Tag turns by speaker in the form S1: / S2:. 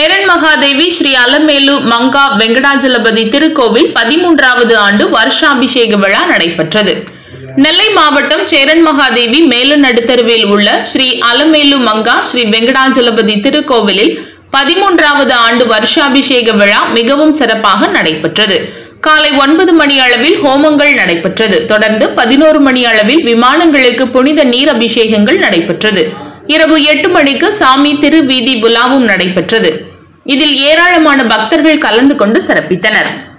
S1: சேரன் மகாதேவி ஸ்ரீ அலமேலு மங்கா வெங்கடாஜலபதி திருக்கோவில் பதிமூன்றாவது ஆண்டு வருஷாபிஷேக விழா நடைபெற்றது நெல்லை மாவட்டம் சேரன் மகாதேவி மேலு நடுத்தருவில் உள்ள ஸ்ரீ அலமேலு மங்கா ஸ்ரீ வெங்கடாஜலபதி திருக்கோவிலில் பதிமூன்றாவது ஆண்டு வருஷாபிஷேக விழா மிகவும் சிறப்பாக நடைபெற்றது காலை ஒன்பது மணி அளவில் ஹோமங்கள் நடைபெற்றது தொடர்ந்து பதினோரு மணி அளவில் விமானங்களுக்கு புனித நீர் அபிஷேகங்கள் நடைபெற்றது இரவு எட்டு மணிக்கு சாமி திருவீதி புலாவும் நடைபெற்றது இதில் ஏராளமான பக்தர்கள் கலந்து கொண்டு சிறப்பித்தனர்